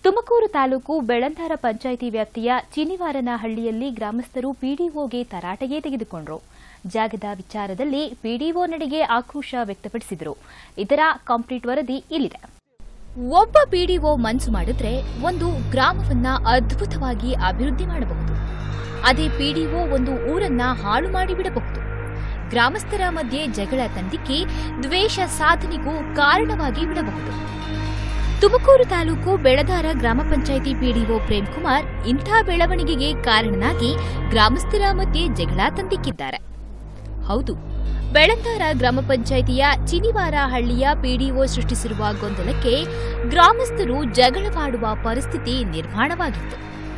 ತುಮಕೂರು ತಾಲೂಕು ಬೆಳಂದಾರ ಪಂಚಾಯಿತಿ ವ್ಯಾಪ್ತಿಯ ಚಿನಿವಾರನಹಳ್ಳಿಯಲ್ಲಿ ಗ್ರಾಮಸ್ಥರು ಪಿಡಿಒಗೆ ತರಾಟೆಗೆ ತೆಗೆದುಕೊಂಡರು ಜಾಗದ ವಿಚಾರದಲ್ಲಿ ಪಿಡಿಒ ನಡೆಗೆ ಆಕ್ರೋಶ ವ್ಯಕ್ತಪಡಿಸಿದರು ಇದರ ಕಂಪ್ಲೀಟ್ ವರದಿ ಇಲ್ಲಿದೆ ಒಬ್ಬ ಪಿಡಿಒ ಮನ್ಸು ಮಾಡಿದ್ರೆ ಒಂದು ಗ್ರಾಮವನ್ನ ಅದ್ಭುತವಾಗಿ ಅಭಿವೃದ್ಧಿ ಮಾಡಬಹುದು ಅದೇ ಪಿಡಿಒ ಒಂದು ಊರನ್ನ ಹಾಳು ಮಾಡಿಬಿಡಬಹುದು ಗ್ರಾಮಸ್ಥರ ಮಧ್ಯೆ ಜಗಳ ತಂದಿಕ್ಕಿ ದ್ವೇಷ ಸಾಧನೆಗೂ ಕಾರಣವಾಗಿ ಬಿಡಬಹುದು ತುಮಕೂರು ತಾಲೂಕು ಬೆಳದಾರ ಗ್ರಾಮ ಪಂಚಾಯಿತಿ ಪಿಡಿಒ ಪ್ರೇಮ್ಕುಮಾರ್ ಇಂಥ ಬೆಳವಣಿಗೆಗೆ ಕಾರಣನಾಗಿ ಗ್ರಾಮಸ್ಥರ ಮಧ್ಯೆ ಜಗಳ ತಂದಿಕ್ಕಿದ್ದಾರೆ ಹೌದು ಬೆಳಂದಾರ ಗ್ರಾಮ ಪಂಚಾಯಿತಿಯ ಚಿನಿವಾರ ಹಳ್ಳಿಯ ಪಿಡಿಒ ಸೃಷ್ಟಿಸಿರುವ ಗೊಂದಲಕ್ಕೆ ಗ್ರಾಮಸ್ಥರು ಜಗಳವಾಡುವ ಪರಿಸ್ಥಿತಿ ನಿರ್ಮಾಣವಾಗಿತ್ತು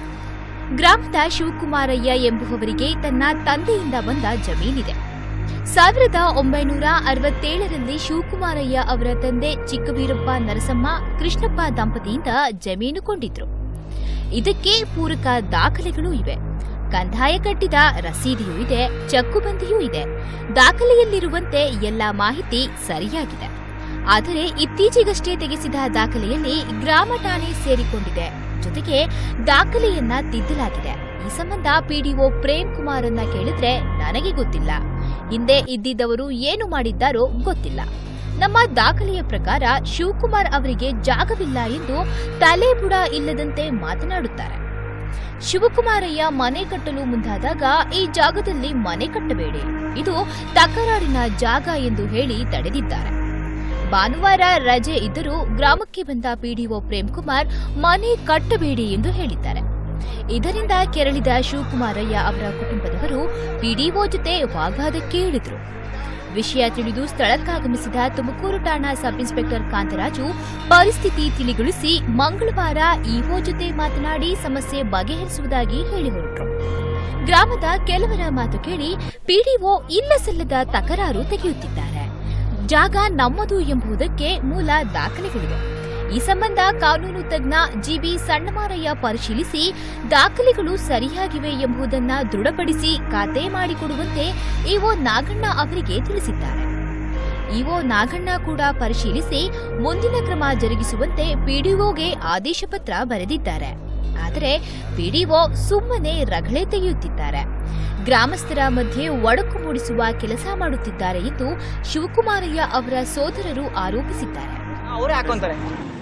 ಗ್ರಾಮದ ಶಿವಕುಮಾರಯ್ಯ ಎಂಬುವವರಿಗೆ ತನ್ನ ತಂದೆಯಿಂದ ಬಂದ ಜಮೀನಿದೆ ಸಾವಿರದ ಒಂಬೈನೂರ ಅರವತ್ತೇಳರಲ್ಲಿ ಶಿವಕುಮಾರಯ್ಯ ಅವರ ತಂದೆ ಚಿಕ್ಕವೀರಪ್ಪ ನರಸಮ್ಮ ಕೃಷ್ಣಪ್ಪ ದಂಪತಿಯಿಂದ ಜಮೀನು ಕೊಂಡಿದ್ರು ಇದಕ್ಕೆ ಪೂರಕ ದಾಖಲೆಗಳೂ ಇವೆ ಕಂದಾಯ ಕಟ್ಟಿದ ರಸೀದಿಯೂ ಇದೆ ಚಕ್ಕುಬಂದಿಯೂ ಇದೆ ದಾಖಲೆಯಲ್ಲಿರುವಂತೆ ಎಲ್ಲ ಮಾಹಿತಿ ಸರಿಯಾಗಿದೆ ಆದರೆ ಇತ್ತೀಚೆಗಷ್ಟೇ ತೆಗೆಸಿದ ದಾಖಲೆಯಲ್ಲಿ ಗ್ರಾಮ ಠಾಣೆ ಸೇರಿಕೊಂಡಿದೆ ಜೊತೆಗೆ ದಾಖಲೆಯನ್ನ ತಿದ್ದಲಾಗಿದೆ ಈ ಸಂಬಂಧ ಪಿಡಿಒ ಪ್ರೇಮ್ ಕುಮಾರನ್ನ ಕೇಳಿದ್ರೆ ನನಗೆ ಗೊತ್ತಿಲ್ಲ ಹಿಂದೆ ಇದ್ದಿದ್ದವರು ಏನು ಮಾಡಿದ್ದಾರೋ ಗೊತ್ತಿಲ್ಲ ನಮ್ಮ ದಾಖಲೆಯ ಪ್ರಕಾರ ಶಿವಕುಮಾರ್ ಅವರಿಗೆ ಜಾಗವಿಲ್ಲ ಎಂದು ತಲೆ ಬುಡ ಇಲ್ಲದಂತೆ ಮಾತನಾಡುತ್ತಾರೆ ಶಿವಕುಮಾರಯ್ಯ ಮನೆ ಕಟ್ಟಲು ಮುಂದಾದಾಗ ಈ ಜಾಗದಲ್ಲಿ ಮನೆ ಕಟ್ಟಬೇಡಿ ಇದು ತಕರಾರಿನ ಜಾಗ ಎಂದು ಹೇಳಿ ತಡೆದಿದ್ದಾರೆ ಭಾನುವಾರ ರಜೆ ಇದ್ದರೂ ಗ್ರಾಮಕ್ಕೆ ಬಂದ ಪಿಡಿಒ ಪ್ರೇಮ್ಕುಮಾರ್ ಮನೆ ಕಟ್ಟಬೇಡಿ ಎಂದು ಹೇಳಿದ್ದಾರೆ ಇದರಿಂದ ಕೆರಳಿದ ಶಿವಕುಮಾರಯ್ಯ ಅವರ ಕುಟುಂಬದವರು ಪಿಡಿಒ ಜೊತೆ ವಾಗ್ವಾದಕ್ಕೆ ಇಳಿದ್ರು ವಿಷಯ ತಿಳಿದು ಸ್ಥಳಕ್ಕಾಗಮಿಸಿದ ತುಮಕೂರು ಠಾಣಾ ಸಬ್ ಇನ್ಸ್ಪೆಕ್ಟರ್ ಕಾಂತರಾಜು ಪರಿಸ್ಥಿತಿ ತಿಳಿಗೊಳಿಸಿ ಮಂಗಳವಾರ ಇಒ ಜೊತೆ ಮಾತನಾಡಿ ಸಮಸ್ಯೆ ಬಗೆಹರಿಸುವುದಾಗಿ ಹೇಳಿ ಹೊರಟರು ಗ್ರಾಮದ ಕೆಲವರ ಮಾತು ಕೇಳಿ ಪಿಡಿಒ ಇಲ್ಲ ಸಲ್ಲದ ತಕರಾರು ತೆಗೆಯುತ್ತಿದ್ದಾರೆ ಜಾಗ ನಮ್ಮದು ಎಂಬುದಕ್ಕೆ ಮೂಲ ದಾಖಲೆಗಳಿವೆ ಈ ಸಂಬಂಧ ಕಾನೂನು ತಜ್ಞ ಜಿಬಿ ಸಣ್ಣಮಾರಯ್ಯ ಪರಿಶೀಲಿಸಿ ದಾಖಲೆಗಳು ಸರಿಯಾಗಿವೆ ಎಂಬುದನ್ನು ದೃಢಪಡಿಸಿ ಖಾತೆ ಮಾಡಿಕೊಡುವಂತೆ ಇಒ ನಾಗಣ್ಣ ಅವರಿಗೆ ತಿಳಿಸಿದ್ದಾರೆ ಇಒ ನಾಗಣ್ಣ ಕೂಡ ಪರಿಶೀಲಿಸಿ ಮುಂದಿನ ಕ್ರಮ ಜರುಗಿಸುವಂತೆ ಪಿಡಿಒಗೆ ಆದೇಶ ಪತ್ರ ಬರೆದಿದ್ದಾರೆ ಆದರೆ ಪಿಡಿಒ ಸುಮ್ಮನೆ ರಗಳೆ ತೆಗೆಯುತ್ತಿದ್ದಾರೆ ಗ್ರಾಮಸ್ಥರ ಮಧ್ಯೆ ಒಡಕು ಮೂಡಿಸುವ ಕೆಲಸ ಮಾಡುತ್ತಿದ್ದಾರೆ ಎಂದು ಶಿವಕುಮಾರಯ್ಯ ಅವರ ಸೋದರರು ಆರೋಪಿಸಿದ್ದಾರೆ ಅವರೇ ಹಾಕೊಂತಾರೆ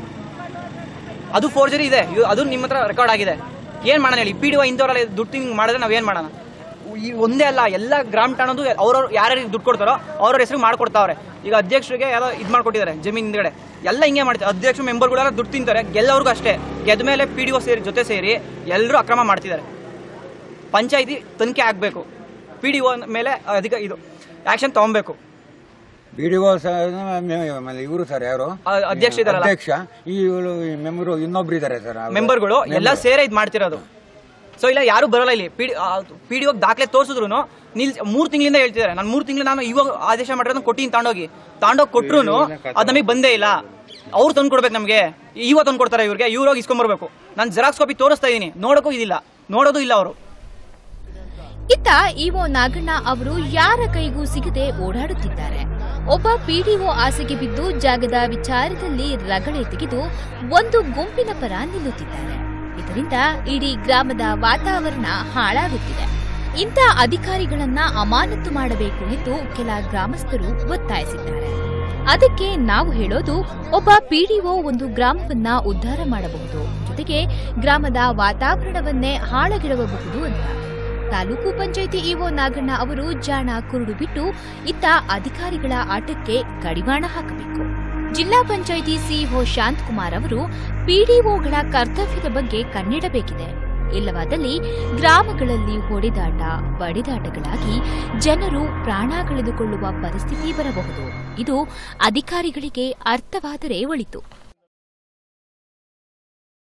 ಅದು ಫೋರ್ಜರಿ ಇದೆ ಇವ್- ಅದು ನಿಮ್ಮ ಹತ್ರ ರೆಕಾರ್ಡ್ ಆಗಿದೆ ಏನ್ ಮಾಡೋಣ ಹೇಳಿ ಪಿ ಡಿ ಒ ಇಂಥವ್ರೆಲ್ಲ ದುಡ್ಡು ತಿಂಗ್ ಮಾಡಿದ್ರೆ ನಾವ್ ಏನ್ ಮಾಡೋಣ ಈ ಒಂದೇ ಅಲ್ಲ ಎಲ್ಲ ಗ್ರಾಮ ಠಾಣದು ಅವ್ರವ್ರು ಯಾರ್ಯಾರಿಗೆ ದುಡ್ಡು ಕೊಡ್ತಾರೋ ಅವ್ರವ್ರ ಹೆಸರು ಮಾಡ್ಕೊಡ್ತಾವ್ರೆ ಈಗ ಅಧ್ಯಕ್ಷರಿಗೆ ಯಾರೋ ಇದು ಮಾಡ್ಕೊಟ್ಟಿದ್ದಾರೆ ಜಮೀನ್ ಹಿಂದ್ಗಡೆ ಎಲ್ಲ ಹಿಂಗೆ ಮಾಡ್ತಾರೆ ಅಧ್ಯಕ್ಷ ಮೆಂಬರ್ಗಳೆಲ್ಲ ದುಡ್ಡು ತಿಂತಾರೆ ಗೆಲ್ಲವ್ರಿಗೂ ಅಷ್ಟೇ ಗೆದ್ದ ಮೇಲೆ ಪಿ ಡಿ ಒ ಸೇರಿ ಜೊತೆ ಸೇರಿ ಎಲ್ಲರೂ ಅಕ್ರಮ ಮಾಡ್ತಿದ್ದಾರೆ ಪಂಚಾಯಿತಿ ತನಿಖೆ ಆಗಬೇಕು ಪಿ ಡಿ ಒ ಮೇಲೆ ಅಧಿಕ ಇದು ಆಕ್ಷನ್ ತಗೊಬೇಕು ಬಿ ಡಿ ಒ ಇವರು ಸರ್ ಯಾರು ಅ- ಅಧ್ಯಕ್ಷ ಇದಾರಲ್ಲ. ಅಧ್ಯಕ್ಷ ಈ ಇವ್ರು ಈ ಮೆಂಬರು ಇನ್ನೊಬ್ರು ಇದಾರೆ ಸರ್ ಅವ್ರು. ಮೆಂಬರ್ಗಳು ಎಲ್ಲ ಸೇರೇ ಇದು ಮಾಡ್ತಿರೋದು ಸೊ ಇಲ್ಲ ಯಾರು ಬರೋಲ್ಲ ಇಲ್ಲಿ ಪಿ ಪಿ ಡಿ ದಾಖಲೆ ತೋರಿಸಿದ್ರು ನಿಲ್ ಮೂರು ತಿಂಗಳಿಂದ ಹೇಳ್ತಿದ್ದಾರೆ ನಾನು ಮೂರು ತಿಂಗಳು ನಾನು ಇವಾಗ ಆದೇಶ ಮಾಡಿರೋದನ್ನ ಕೊಟ್ಟಿನಿ ತಾಂಡೋಗಿ ತಾಂಡೋಗಿ ಕೊಟ್ರು ಅದು ನಮಗೆ ಬಂದೇ ಇಲ್ಲ ಅವ್ರು ತಂದು ಕೊಡ್ಬೇಕು ನಮಗೆ ಇವ ತಂದು ಕೊಡ್ತಾರೆ ಇವ್ರಿಗೆ ಇವ್ರೋಗಿ ಇಸ್ಕೊಂಬರ್ಬೇಕು ನಾನು ಜೆರಾಕ್ಸ್ ಕಾಪಿ ತೋರಿಸ್ತಾ ಇದೀನಿ ನೋಡೋಕ್ಕೂ ಇದಿಲ್ಲ ನೋಡೋದು ಇಲ್ಲ ಅವರು ಇತ್ತ ಇಒ ನಾಗಣ್ಣ ಅವರು ಯಾರ ಕೈಗೂ ಸಿಗದೆ ಓಡಾಡುತ್ತಿದ್ದಾರೆ ಒಬ್ಬ ಪಿಡಿಒ ಆಸೆಗೆ ಬಿದ್ದು ಜಾಗದ ವಿಚಾರದಲ್ಲಿ ರಗಳೆ ತೆಗೆದು ಒಂದು ಗುಂಪಿನ ಪರ ನಿಲ್ಲುತ್ತಿದ್ದಾರೆ ಇದರಿಂದ ಇಡೀ ಗ್ರಾಮದ ವಾತಾವರಣ ಹಾಳಾಗುತ್ತಿದೆ ಇಂಥ ಅಧಿಕಾರಿಗಳನ್ನ ಅಮಾನತು ಮಾಡಬೇಕು ಎಂದು ಕೆಲ ಗ್ರಾಮಸ್ಥರು ಒತ್ತಾಯಿಸಿದ್ದಾರೆ ಅದಕ್ಕೆ ನಾವು ಹೇಳೋದು ಒಬ್ಬ ಪಿಡಿಒ ಒಂದು ಗ್ರಾಮವನ್ನ ಉದ್ಧಾರ ಮಾಡಬಹುದು ಜೊತೆಗೆ ಗ್ರಾಮದ ವಾತಾವರಣವನ್ನೇ ಹಾಳಗಿಡಬಹುದು ಅಂತ ತಾಲೂಕು ಪಂಚಾಯಿತಿ ಇಒ ನಾಗಣ್ಣ ಅವರು ಜಾಣ ಕುರುಡು ಬಿಟ್ಟು ಇತ್ತ ಅಧಿಕಾರಿಗಳ ಆಟಕ್ಕೆ ಕಡಿವಾಣ ಹಾಕಬೇಕು ಜಿಲ್ಲಾ ಪಂಚಾಯಿತಿ ಸಿಇಒ ಶಾಂತಕುಮಾರ್ ಅವರು ಪಿಡಿಒಗಳ ಕರ್ತವ್ಯದ ಬಗ್ಗೆ ಕಣ್ಣಿಡಬೇಕಿದೆ ಇಲ್ಲವಾದಲ್ಲಿ ಗ್ರಾಮಗಳಲ್ಲಿ ಹೊಡೆದಾಟ ಬಡಿದಾಟಗಳಾಗಿ ಜನರು ಪ್ರಾಣ ಕಳೆದುಕೊಳ್ಳುವ ಪರಿಸ್ಥಿತಿ ಬರಬಹುದು ಇದು ಅಧಿಕಾರಿಗಳಿಗೆ ಅರ್ಥವಾದರೆ ಒಳಿತು